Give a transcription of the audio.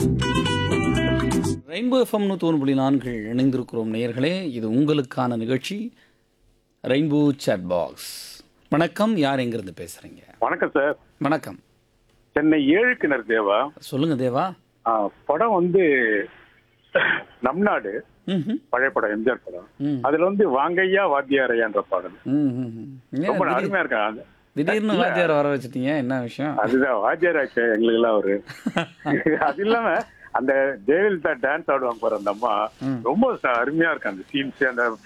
Rainbow FM நூற்றி புள்ளி நான்கில் இணைந்திருக்கிறோம் நேயர்களே இது உங்களுக்கான நிகழ்ச்சி ரெயின்போ சேட் பாக்ஸ் வணக்கம் யார் எங்கிருந்து பேசுறீங்க வணக்கம் சார் வணக்கம் சென்னை ஏழு கிணறு தேவா சொல்லுங்க தேவா ஆ, படம் வந்து நம் நாடு ம்ஹும். பழைய படம் எம்ஜிஆர் படம் ம். அதுல வந்து வாங்கையா வாத்தியாரையான்ற பாடல் ம், ம், ம். ஏன் ரொம்ப திடீர்- அருமையா இருக்காங்க திடீர்னு வாத்தியார் வர வச்சுட்டீங்க என்ன விஷயம் அதுதான் வாத்தியார் ஆச்சு எங்களுக்கு எல்லாம் அவரு அது இல்லாம அந்த ஜெயலலிதா டான்ஸ் ஆடுவாங்க பாரு அந்த அம்மா ரொம்ப ச- அருமையா இருக்கு அந்த சீன்ஸ் அந்த